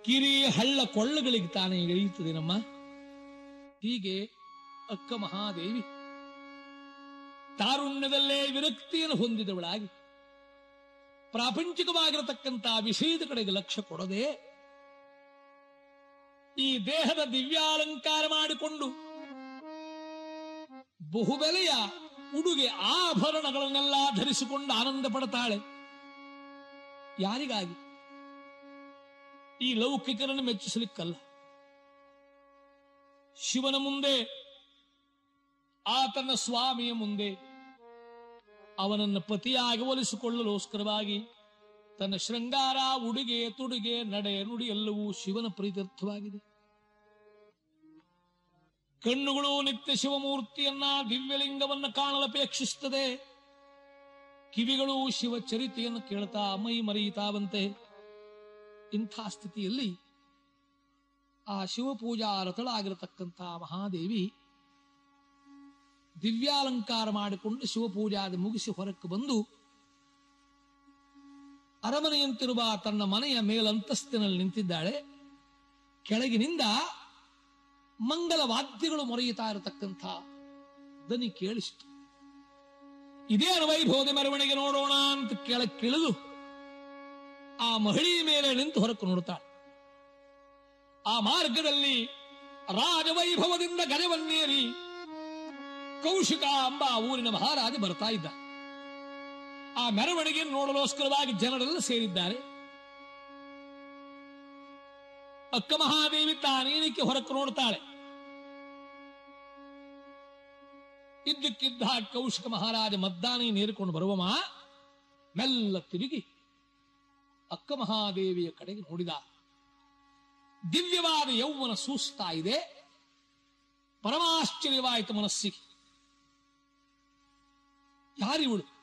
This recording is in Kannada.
ಕಿರಿ ಹಳ್ಳ ಕೊಳ್ಳಗಳಿಗೆ ತಾನೇ ಇಳಿಯುತ್ತದೆ ನಮ್ಮ ಹೀಗೆ ಅಕ್ಕ ಮಹಾದೇವಿ ತಾರುಣ್ಯದಲ್ಲೇ ವಿರಕ್ತಿಯನ್ನು ಹೊಂದಿದವಳಾಗಿ ಪ್ರಾಪಂಚಿಕವಾಗಿರತಕ್ಕಂತಹ ವಿಷಯದ ಕಡೆಗೆ ಲಕ್ಷ್ಯ ಕೊಡದೆ ಈ ದೇಹದ ದಿವ್ಯಾಲಂಕಾರ ಮಾಡಿಕೊಂಡು ಬಹುಬೆಲೆಯ ಉಡುಗೆ ಆಭರಣಗಳನ್ನೆಲ್ಲ ಧರಿಸಿಕೊಂಡು ಆನಂದ ಪಡ್ತಾಳೆ ಯಾರಿಗಾಗಿ ಈ ಲೌಕಿಕರನ್ನು ಮೆಚ್ಚಿಸಲಿಕ್ಕಲ್ಲ ಶಿವನ ಮುಂದೆ ಆತನ ಸ್ವಾಮಿಯ ಮುಂದೆ ಅವನನ್ನು ಪತಿಯಾಗಿ ಒಲಿಸಿಕೊಳ್ಳಲೋಸ್ಕರವಾಗಿ ತನ್ನ ಶೃಂಗಾರ ಉಡುಗೆ ತುಡುಗೆ ನಡೆ ನುಡಿ ಎಲ್ಲವೂ ಶಿವನ ಪ್ರೀತ್ಯರ್ಥವಾಗಿದೆ ಕಣ್ಣುಗಳು ನಿತ್ಯ ಶಿವಮೂರ್ತಿಯನ್ನ ದಿವ್ಯಲಿಂಗವನ್ನು ಕಾಣಲಪೇಕ್ಷಿಸುತ್ತದೆ ಕಿವಿಗಳು ಶಿವ ಚರಿತೆಯನ್ನು ಕೇಳ್ತಾ ಮೈ ಮರೆಯುತ್ತಾವಂತೆ ಇಂಥ ಸ್ಥಿತಿಯಲ್ಲಿ ಆ ಶಿವಪೂಜಾ ರಥಳಾಗಿರತಕ್ಕಂತಹ ಮಹಾದೇವಿ ದಿವ್ಯಾಲಂಕಾರ ಮಾಡಿಕೊಂಡು ಶಿವಪೂಜಾದ ಮುಗಿಸಿ ಹೊರಕ್ಕೆ ಬಂದು ಅರಮನೆಯಂತಿರುವ ತನ್ನ ಮನೆಯ ಮೇಲಂತಸ್ತಿನಲ್ಲಿ ನಿಂತಿದ್ದಾಳೆ ಕೆಳಗಿನಿಂದ ಮಂಗಲ ವಾದ್ಯಗಳು ಮೊರೆಯುತ್ತಾ ಇರತಕ್ಕಂಥ ದನಿ ಕೇಳಿಸಿತು ಇದೇನು ವೈಭವದ ಮೆರವಣಿಗೆ ನೋಡೋಣ ಅಂತ ಕೆಳಕ್ಕಿಳಿದು ಆ ಮಹಿಳೆಯ ಮೇಲೆ ನಿಂತು ಹೊರಕು ನೋಡುತ್ತಾಳೆ ಆ ಮಾರ್ಗದಲ್ಲಿ ರಾಜವೈಭವದಿಂದ ಗಜವನ್ನೇರಿ ಕೌಶಿಕ ಎಂಬ ಊರಿನ ಮಹಾರಾಜ ಬರ್ತಾ ಇದ್ದ ಆ ಮೆರವಣಿಗೆ ನೋಡಲೋಸ್ಕರವಾಗಿ ಜನರೆಲ್ಲ ಸೇರಿದ್ದಾರೆ ಅಕ್ಕ ಮಹಾದೇವಿ ತಾನೇನಕ್ಕೆ ಹೊರಕ್ಕೆ ನೋಡ್ತಾಳೆ ಇದ್ದಕ್ಕಿದ್ದ ಕೌಶಿಕ ಮಹಾರಾಜ ಮದ್ದಾನೆ ನೇರಿಕೊಂಡು ಬರುವಮ ಮೆಲ್ಲ ತಿರುಗಿ ಅಕ್ಕ ಮಹಾದೇವಿಯ ಕಡೆಗೆ ನೋಡಿದ ದಿವ್ಯವಾದ ಯೌವನ ಸೂಸ್ತಾ ಇದೆ ಪರಮಾಶ್ಚರ್ಯವಾಯಿತು ಮನಸ್ಸಿಗೆ ಯಾರಿವಳು